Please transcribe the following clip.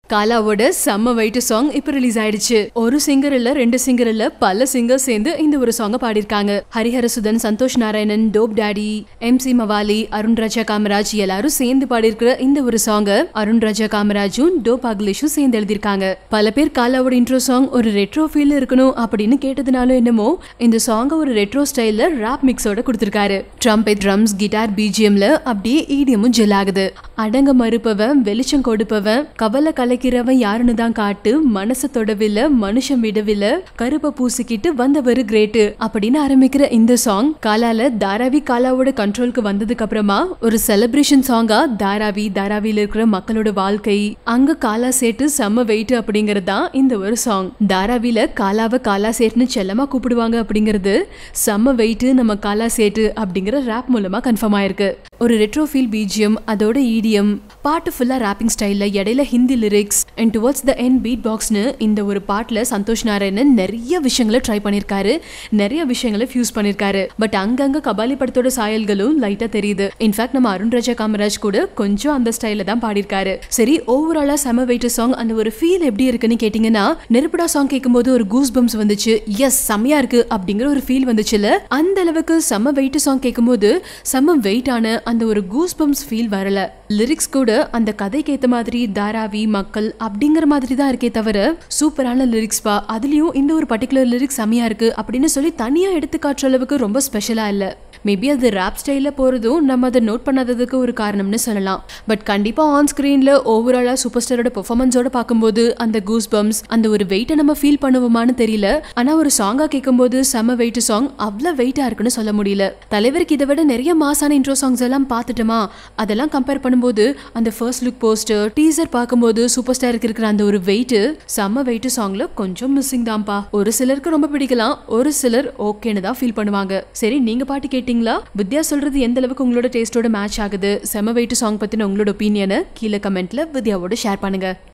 காலாவோட செம்ம wait song இப்ப release ஆயிடுச்சு ஒரு சிங்கர் இல்ல ரெண்டு சிங்கர் இல்ல பல சிங்கர் சேர்ந்து இந்த ஒரு சாங்க பாடியிருக்காங்க Hariharasudhan Santhosh Narayanan Dope Daddy M C Mavali Arun Raja Kamaraj எல்லாரும் சேர்ந்து பாடியிருக்கிற இந்த ஒரு சாங்க அருண் ராஜா காமராஜும் டோப் அகிலேஷும் சேர்ந்து எழுதியிருக்காங்க பல பேர் காலாவோட இன்ட்ரோ சாங் ஒரு ரெட்ரோ ஃபீல் இருக்கணும் அப்படின்னு கேட்டதுனாலும் என்னமோ இந்த சாங்க ஒரு ரெட்ரோ ஸ்டைல்ல ராப் மிக்ஸோட கொடுத்திருக்காரு ட்ரம்பெட் ட்ரம்ஸ் கிட்டார் பிஜிஎம்ல அப்படியே ஈடியமும் ஜெல் ஆகுது அடங்க மறுப்பவன் வெளிச்சம் கொடுப்பவன் கவலை கலைக்கிறவன் யாருன்னு தான் காட்டு மனசு தொடவில்ல மனுஷன் விடவில்ல கருப்பை பூசிக்கிட்டு வந்தவரு கிரேட்டு அப்படின்னு ஆரம்பிக்கிற இந்த சாங் காலால தாராவி காலாவோட கண்ட்ரோலுக்கு வந்ததுக்கு அப்புறமா ஒரு செலிப்ரேஷன் சாங்கா தாராவி தாராவியில இருக்கிற மக்களோட வாழ்க்கை அங்க காலா சேட்டு செம்ம வெயிட் அப்படிங்கிறது தான் இந்த ஒரு சாங் தாராவில காலாவை காலா சேட்டுன்னு செல்லமா கூப்பிடுவாங்க அப்படிங்கிறது செம்ம வெயிட் நம்ம காலா சேட்டு அப்படிங்கிற ரேப் மூலமா கன்ஃபார்ம் ஆயிருக்கு ஒரு ரெட்ரோ ஃபீல் பிஜிஎம் அதோட ஈடிஎம் பாட்டு ஃபுல்லா ராப்பிங் ஸ்டைல்ல இடையில Hindi lyrics and towards the end beat பாக்ஸ்னு இந்த ஒரு பாட்டுல சந்தோஷ் நாராயணன் நிறைய விஷயங்களை ட்ரை பண்ணியிருக்காரு நிறைய விஷயங்களை ஃபியூஸ் பண்ணியிருக்காரு பட் அங்கங்க கபாலி படத்தோட சாயல்களும் லைட்டா தெரியுது இன்ஃபேக்ட் நம்ம அருண் ராஜா காமராஜ் கூட கொஞ்சம் அந்த ஸ்டைல தான் பாடியிருக்காரு சரி ஓவராலா செம வெயிட் சாங் அந்த ஒரு ஃபீல் எப்படி இருக்குன்னு கேட்டீங்கன்னா நெருப்புடா சாங் கேட்கும்போது ஒரு கூஸ் பம்ஸ் வந்துச்சு எஸ் செம்மையா இருக்கு அப்படிங்கிற ஒரு ஃபீல் வந்துச்சுல அந்த அளவுக்கு செம வெயிட் சாங் கேட்கும்போது செம வெயிட்டான அந்த ஒரு கூஸ் பம்ஸ் ஃபீல் வரல லிரிக்ஸ் கூட அந்த கதைக்கு ஏத்த மாதிரி தாராவி மக்கள் அப்படிங்கிற மாதிரி தான் இருக்கே தவிர சூப்பரான லிரிக்ஸ் பா அதுலயும் இந்த ஒரு பர்டிகுலர் லிரிக்ஸ் செம்மையா இருக்கு அப்படின்னு சொல்லி தனியா எடுத்து காட்டுற அளவுக்கு ரொம்ப ஸ்பெஷலா இல்ல மேபி அது ரேப் ஸ்டைலில் போகிறதும் நம்ம அதை நோட் பண்ணாததுக்கு ஒரு காரணம்னு சொல்லலாம் பட் கண்டிப்பாக ஆன் ஸ்க்ரீனில் ஓவராலாக சூப்பர் ஸ்டாரோட பெர்ஃபார்மன்ஸோட பார்க்கும்போது அந்த கூஸ் பம்ஸ் அந்த ஒரு வெயிட்டை நம்ம ஃபீல் பண்ணுவோமான்னு தெரியல ஆனால் ஒரு சாங்காக கேட்கும்போது செம வெயிட் சாங் அவ்வளோ வெயிட்டாக இருக்குன்னு சொல்ல முடியல தலைவருக்கு இதை விட நிறைய மாசான இன்ட்ரோ சாங்ஸ் எல்லாம் பார்த்துட்டோமா அதெல்லாம் கம்பேர் பண்ணும்போது அந்த ஃபர்ஸ்ட் லுக் போஸ்டர் டீசர் பார்க்கும்போது சூப்பர் ஸ்டாருக்கு இருக்கிற அந்த ஒரு வெயிட் செம்ம வெயிட் சாங்ல கொஞ்சம் மிஸ்ஸிங் தான்ப்பா ஒரு சிலருக்கு ரொம்ப பிடிக்கலாம் ஒரு சிலர் ஓகேன்னு தான் ஃபீல் பண்ணுவாங்க சரி நீங்க பாட்டு கேட்டிங்களா வித்யா சொல்றது எந்த அளவுக்கு உங்களோட டேஸ்டோட மேட்ச் ஆகுது செம வெயிட் சாங் பத்தின உங்களோட ஒப்பீனியனை கீழே கமெண்ட்ல வித்யாவோட ஷேர் பண்ணுங்க